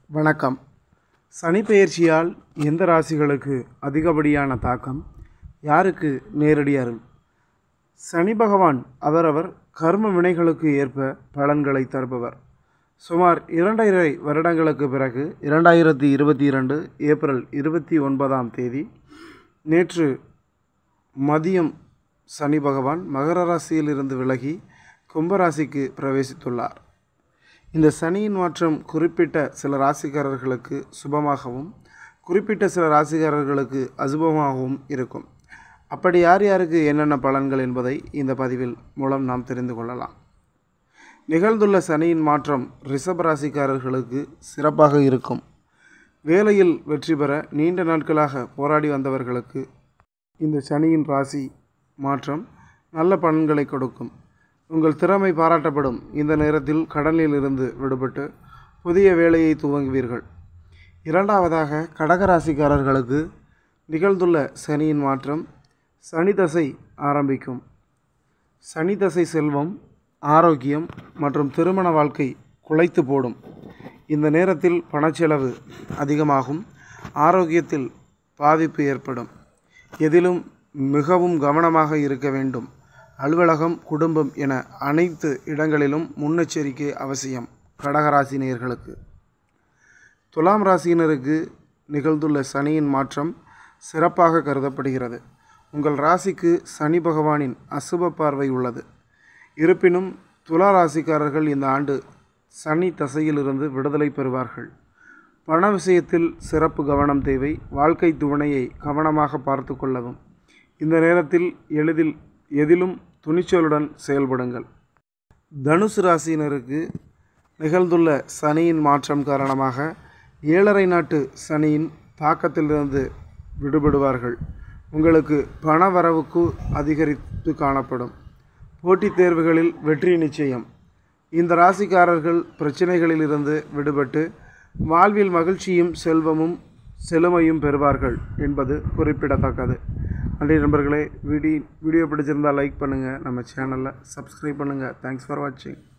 வணக்கம் சனி பெயர்ச்சியால் எந்த ராசிகளுக்கு அதிகப்படியான தாக்கம் யாருக்கு நேரடி அருள் சனி பகவான் அவரவர் கர்ம வினைகளுக்கு ஏற்ப பலன்களை தருபவர் சுமார் இரண்டரை வருடங்களுக்கு பிறகு இரண்டாயிரத்தி இருபத்தி இரண்டு ஏப்ரல் இருபத்தி ஒன்பதாம் தேதி நேற்று மதியம் சனி பகவான் மகர ராசியிலிருந்து விலகி கும்பராசிக்கு பிரவேசித்துள்ளார் இந்த சனியின் மாற்றம் குறிப்பிட்ட சில ராசிக்காரர்களுக்கு சுபமாகவும் குறிப்பிட்ட சில ராசிக்காரர்களுக்கு அசுபமாகவும் இருக்கும் அப்படி யார் யாருக்கு என்னென்ன பலன்கள் என்பதை இந்த பதிவில் மூலம் நாம் தெரிந்து கொள்ளலாம் நிகழ்ந்துள்ள சனியின் மாற்றம் ரிஷப ராசிக்காரர்களுக்கு சிறப்பாக இருக்கும் வேலையில் வெற்றி பெற நீண்ட நாட்களாக போராடி வந்தவர்களுக்கு இந்த சனியின் ராசி மாற்றம் நல்ல பலன்களை கொடுக்கும் உங்கள் திறமை பாராட்டப்படும் இந்த நேரத்தில் கடனில் இருந்து விடுபட்டு புதிய வேலையை துவங்குவீர்கள் இரண்டாவதாக கடகராசிக்காரர்களுக்கு நிகழ்ந்துள்ள சனியின் மாற்றம் சனி தசை ஆரம்பிக்கும் சனி தசை செல்வம் ஆரோக்கியம் மற்றும் திருமண வாழ்க்கை குலைத்து போடும் இந்த நேரத்தில் பணச்செலவு அதிகமாகும் ஆரோக்கியத்தில் பாதிப்பு ஏற்படும் எதிலும் மிகவும் கவனமாக இருக்க வேண்டும் அலுவலகம் குடும்பம் என அனைத்து இடங்களிலும் முன்னெச்சரிக்கை அவசியம் கடகராசி நேயர்களுக்கு துலாம் ராசியினருக்கு நிகழ்ந்துள்ள சனியின் மாற்றம் சிறப்பாக கருதப்படுகிறது உங்கள் ராசிக்கு சனி பகவானின் அசுப பார்வை உள்ளது இருப்பினும் துலா ராசிக்காரர்கள் இந்த ஆண்டு சனி தசையிலிருந்து விடுதலை பெறுவார்கள் பண விஷயத்தில் சிறப்பு கவனம் தேவை வாழ்க்கை துணையை கவனமாக பார்த்து கொள்ளவும் இந்த நேரத்தில் எளிதில் எதிலும் துணிச்சலுடன் செயல்படுங்கள் தனுசு ராசியினருக்கு நிகழ்ந்துள்ள சனியின் மாற்றம் காரணமாக ஏழரை நாட்டு சனியின் தாக்கத்திலிருந்து விடுபடுவார்கள் உங்களுக்கு பண வரவுக்கு அதிகரித்து காணப்படும் போட்டித் தேர்வுகளில் வெற்றி நிச்சயம் இந்த ராசிக்காரர்கள் பிரச்சனைகளிலிருந்து விடுபட்டு வாழ்வில் மகிழ்ச்சியும் செல்வமும் செழுமையும் பெறுவார்கள் என்பது குறிப்பிடத்தக்கது நன்றி நண்பர்களே வீடியோ வீடியோ பிடிச்சிருந்தால் லைக் பண்ணுங்கள் நம்ம சேனலை சப்ஸ்கிரைப் பண்ணுங்கள் தேங்க்ஸ் ஃபார் வாட்சிங்